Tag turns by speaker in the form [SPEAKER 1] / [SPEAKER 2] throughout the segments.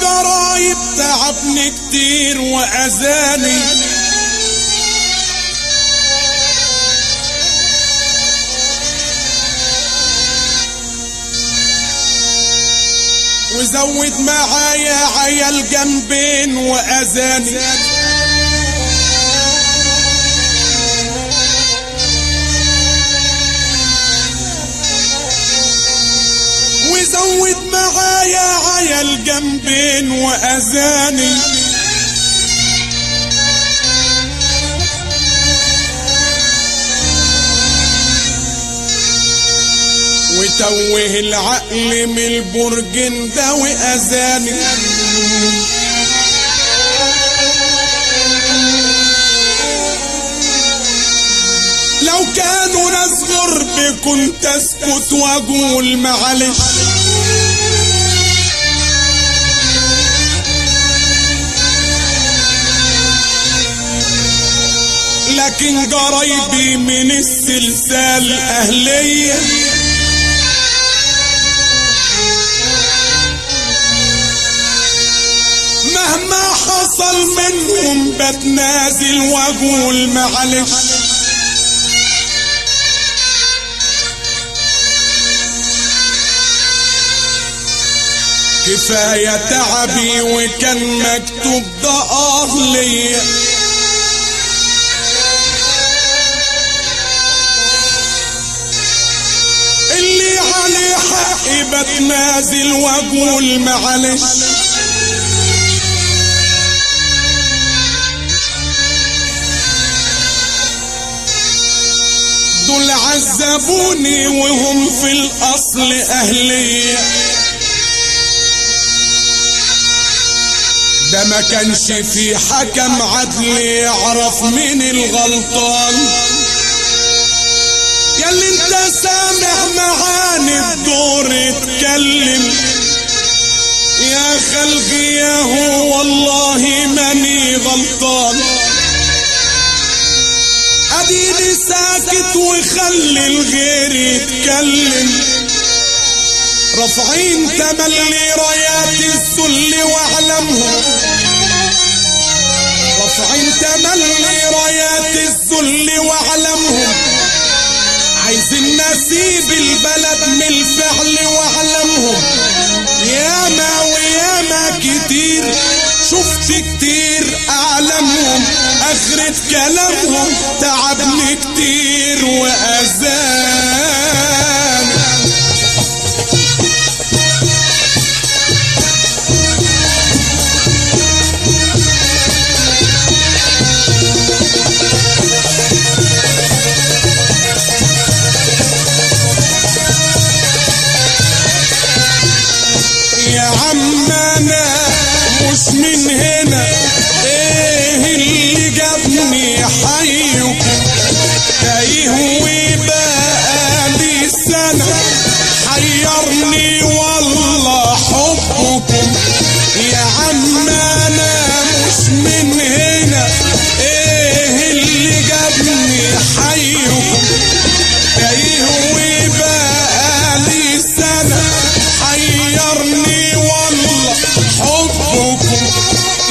[SPEAKER 1] الجرايب تعبني كتير وأذاني وزود معايا عيال جنبين وأذاني وزود معايا عيال جنبين وأذاني وتوه العقل من البرجن ده وأذاني لو كانوا ناس غرب كنت اسكت واقول معلش لكن قرايبي من السلسال أهلية مهما حصل منهم بتنازل واقول معلش كفاية تعبي وكان مكتوب ده آه ليا اللي عليه حقي بتنازل واقول معلش دول عذبوني وهم في الأصل أهلية ده ما كانش في حكم عدل يعرف مين الغلطان ياللي انت سامع معاني الدور اتكلم يا خلقي يا هو والله ماني غلطان اديني ساكت وخلي الغير يتكلم رافعين تملي رايات الذل واعلمهم رافعين تملي رايات الذل واعلمهم عايزين نسيب البلد من الفعل واعلمهم ياما وياما كتير شفت كتير اعلمهم اخرة كلامهم تعبني كتير واذان يا عم انا مش من هنا ايه اللي جابني حيكم تايه وبقى لي سنة حيرني والله حبكم يا عم انا مش من هنا ايه اللي جابني حيكم تايه وبقى لي سنة حيرني والله حبكم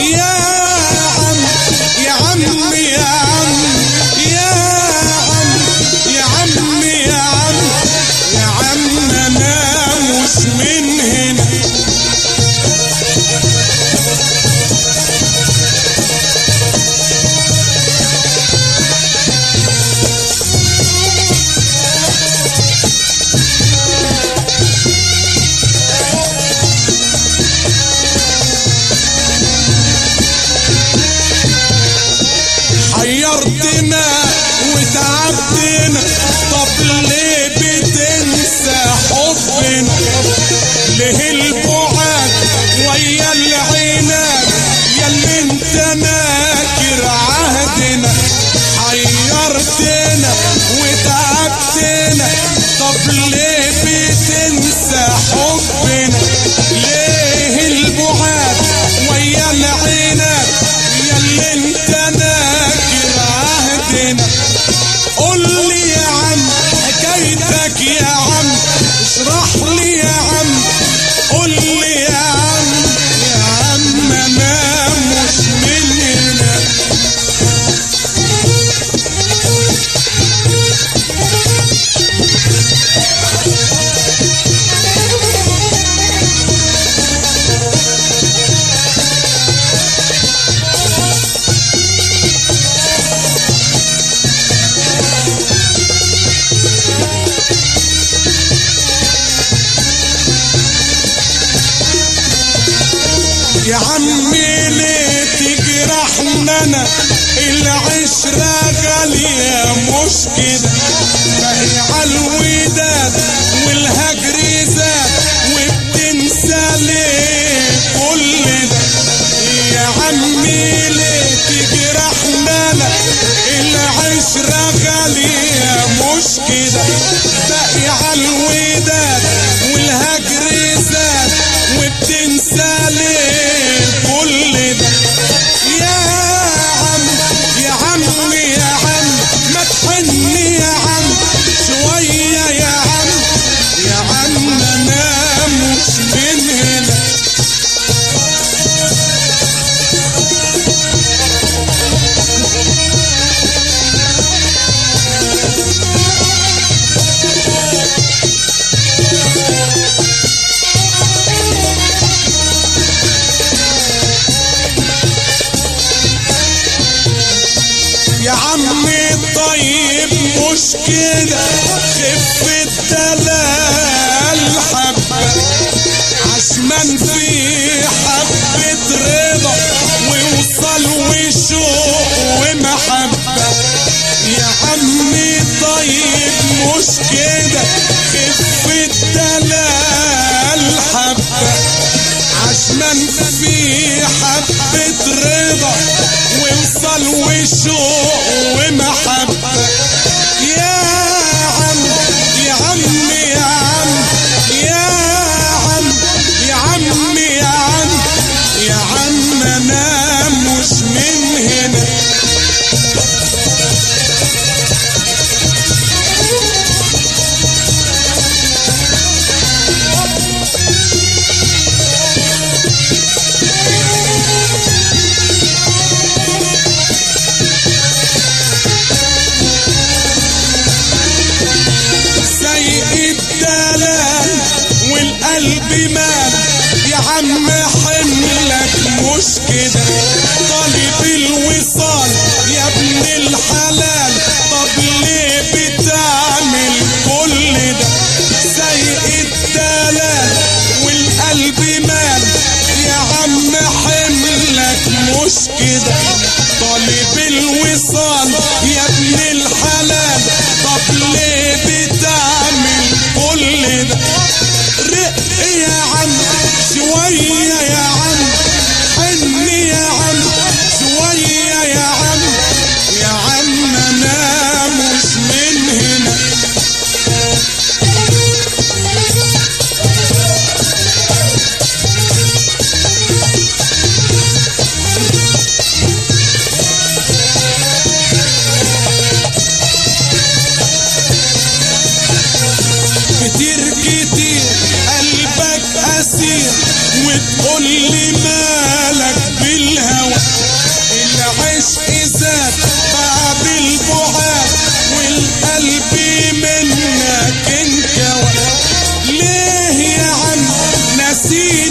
[SPEAKER 1] يا عمي ليه تجرحنا انا العشرة غالية مش كده فهي عالوداد والهجر زاد وبتنسى ليه كل ده يا عمي ليه تجرحنا انا العشرة غالية مش كده باقي عالوداد والهجر زاد وبتنسى ليه كل ده يا عم يا عم يا عم ما تحني يا عم شوية يا عم يا عم انا مش من هنا يا عمي طيب مش كده خف الدلال حبة عشمان في حبة رضا ويوصل وشوق ومحبة يا عمي طيب مش كده خف الدلال حبة عشمان في حبة رضا ووصل وشوق ومحبة يا عم يا عم يا عم يا عم يا عم يا عم يا عم انا مش من هنا سيء الدلال والقلب مال يا عم حملك مش كده طالب الوصال يا ابن الحلال طب ليه بتعمل كل ده سيء الدلال والقلب مال يا عم حملك مش كده طالب الوصال يا ابن الحلال طب ليه بتعمل كل ده رق يا عم شوية يا عم حن يا عم شوية يا عم يا عم انا مش من هنا كتير كتير قلبك أسير وتقول لي مالك بالهوى العشق زاد بقى بالبعاد والقلب منك انكوى ليه يا عم نسيت